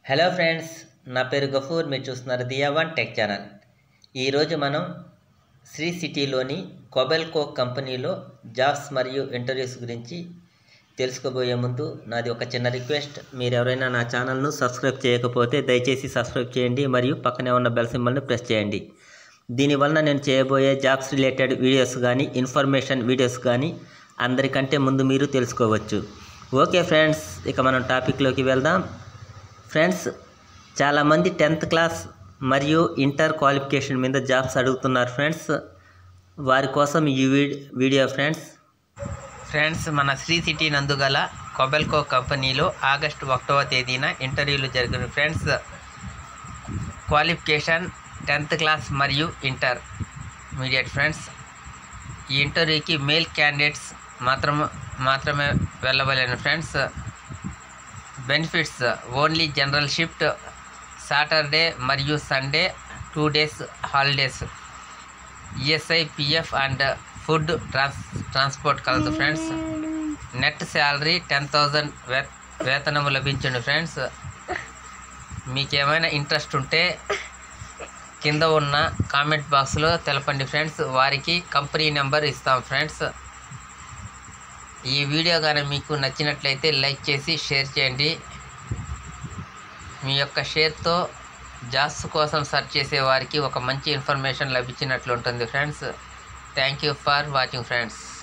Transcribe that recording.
hello friends నా పేరు గఫూర్ మీరు చూస్తున్నారు దియా వన్ టెక్ ఛానల్ ఈరోజు మనం శ్రీ సిటీలోని కొబెల్కో కంపెనీలో జాబ్స్ మరియు ఇంటర్వ్యూస్ గురించి తెలుసుకోబోయే ముందు నాది ఒక చిన్న రిక్వెస్ట్ మీరు ఎవరైనా నా ఛానల్ను సబ్స్క్రైబ్ చేయకపోతే దయచేసి సబ్స్క్రైబ్ చేయండి మరియు పక్కనే ఉన్న బెల్ సింబల్ని ప్రెస్ చేయండి దీనివలన నేను చేయబోయే జాబ్స్ రిలేటెడ్ వీడియోస్ కానీ ఇన్ఫర్మేషన్ వీడియోస్ కానీ అందరికంటే ముందు మీరు తెలుసుకోవచ్చు ఓకే ఫ్రెండ్స్ ఇక మనం టాపిక్లోకి వెళ్దాం ఫ్రెండ్స్ చాలామంది టెన్త్ క్లాస్ మరియు ఇంటర్ క్వాలిఫికేషన్ మీద జాబ్స్ అడుగుతున్నారు ఫ్రెండ్స్ వారి కోసం ఈ వీడ్- వీడియో ఫ్రెండ్స్ ఫ్రెండ్స్ మన శ్రీ సిటీ నందు గల కొబెల్కో కంపెనీలో ఆగస్టు ఒకటవ తేదీన ఇంటర్వ్యూలు జరిగిన ఫ్రెండ్స్ క్వాలిఫికేషన్ టెన్త్ క్లాస్ మరియు ఇంటర్ మీడియట్ ఫ్రెండ్స్ ఈ ఇంటర్వ్యూకి మేల్ క్యాండిడేట్స్ మాత్రం మాత్రమే వెళ్ళవలేను friends benefits only general shift Saturday మరియు Sunday two days holidays ESI PF and food trans transport కలదు friends net salary ten thousand వే వేతనము లభించండి ఫ్రెండ్స్ మీకేమైనా ఇంట్రెస్ట్ ఉంటే కింద ఉన్న కామెంట్ బాక్స్లో తెలపండి ఫ్రెండ్స్ వారికి కంపెనీ నెంబర్ ఇస్తాం ఫ్రెండ్స్ ఈ వీడియో కానీ మీకు నచ్చినట్లయితే లైక్ చేసి షేర్ చేయండి మీ యొక్క షేర్తో జాబ్స్ కోసం సెర్చ్ చేసే వారికి ఒక మంచి ఇన్ఫర్మేషన్ లభించినట్లు ఉంటుంది friends thank you for watching friends